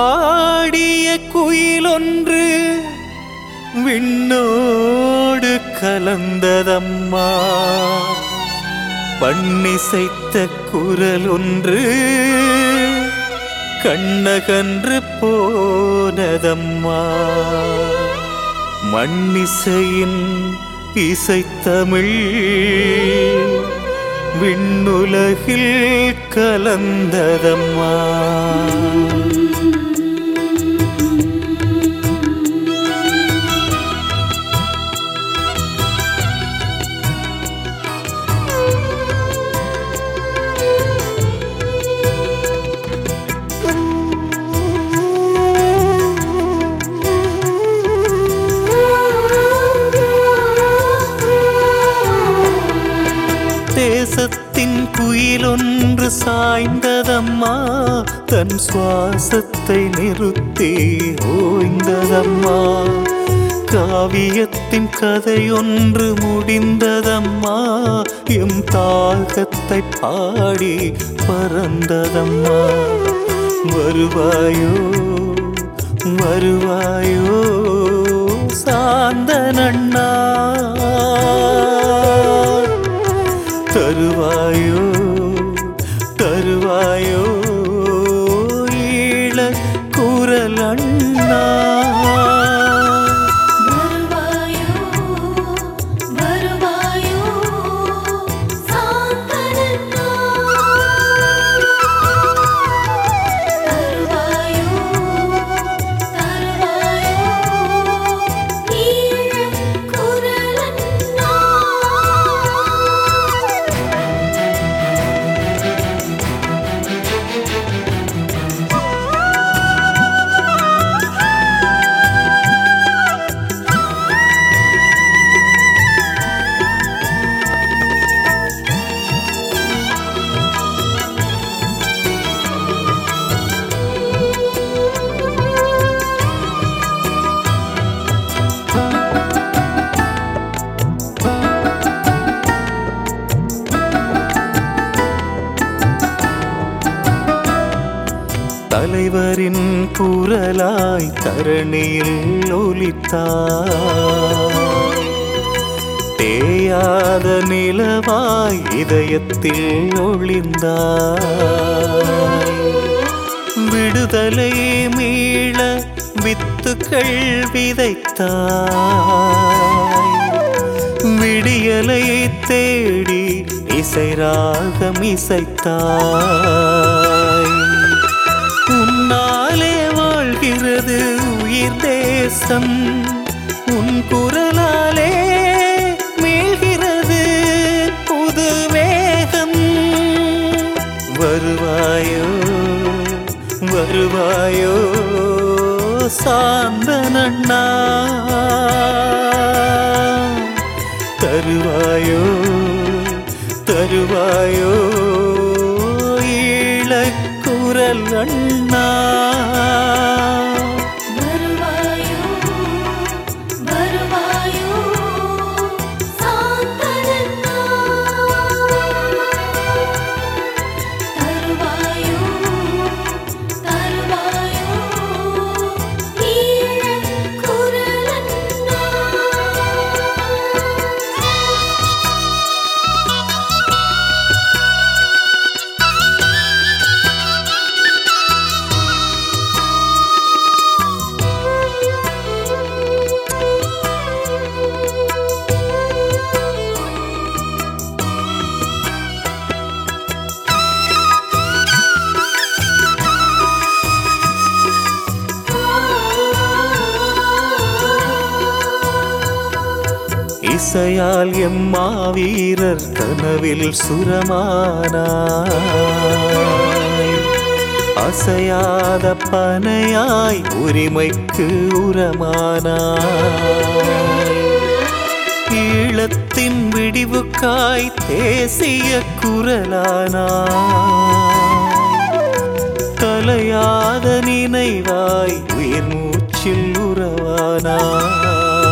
பாடிய குயிலொன்று விண்ணோடு கலந்ததம்மா பண்ணிசைத்த குரல் ஒன்று கண்ணகன்று போனதம்மா மண்ணிசையின் இசைத்தமிழ் விண்ணுலகில் கலந்ததம்மா தேசத்தின் குயிலொன்று சாய்ந்ததம்மா தன் சுவாசத்தை நிறுத்தி ஓய்ந்ததம்மா காவியத்தின் கதையொன்று முடிந்ததம்மா எம் தாகத்தை பாடி பறந்ததம்மா வருவாயோ வருவாயோ சாந்த நன்னா தருவாயோ தருவாயோ ஈழ குரல் அண்ணா வருவாயோ வருவாயோ சாந்தனன்னா தருவாயோ தருவாயோ ஈழ குரலன்னா தலைவரின் குரலாய் தரணியில் ஒலித்தாய் தேயாத நிலவாய் இதயத்தில் ஒளிந்தாய் விடுதலை மீள வித்துக்கள் விதைத்தாய் விடியலை தேடி இசை ராகம் இசைத்தாய் உன்னாலே வாழ்கிறது உயிர் தேசம் உன் குரலாலே மீள்கிறது புது வேகம் வருவாயோ வருவாயோ சாந்த நன்னா தருவாயோ தருவாயோ ஈழக்குரல் அண்ணா வருவாயோ வருவாயோ சாந்தனன்னா தருவாயோ தருவாயோ ஈழ குரலன்னா இசையால் எம்மா வீரர் கனவில் சுரமானாய் அசையாத பனையாய் உரிமைக்கு உரமானாய் ஈழத்தின் விடிவுக்காய் தேசிய குரலானாய் கலையாத நினைவாய் உயிர் மூச்சில் உறவானாய்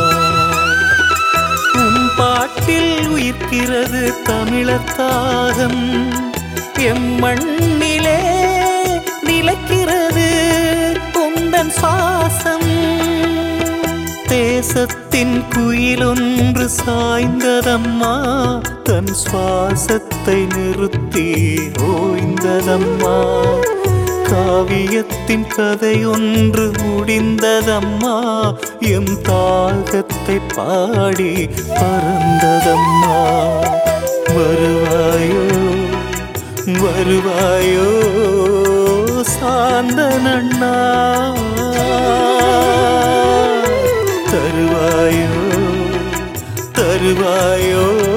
உன் பாட்டில் உயிர்க்கிறது தமிழர் தாகம் எம் மண்ணிலே நிலைக்கிறது தேசத்தின் குயிலொன்று சாய்ந்ததம்மா தன் சுவாசத்தை நிறுத்தி ஓய்ந்ததம்மா காவியத்தின் கதையொன்று முடிந்ததம்மா எம் தாகத்தை பாடி பறந்ததம்மா வருவாயோ வருவாயோ சாந்த நன்னா தருவாயோ தருவாயோ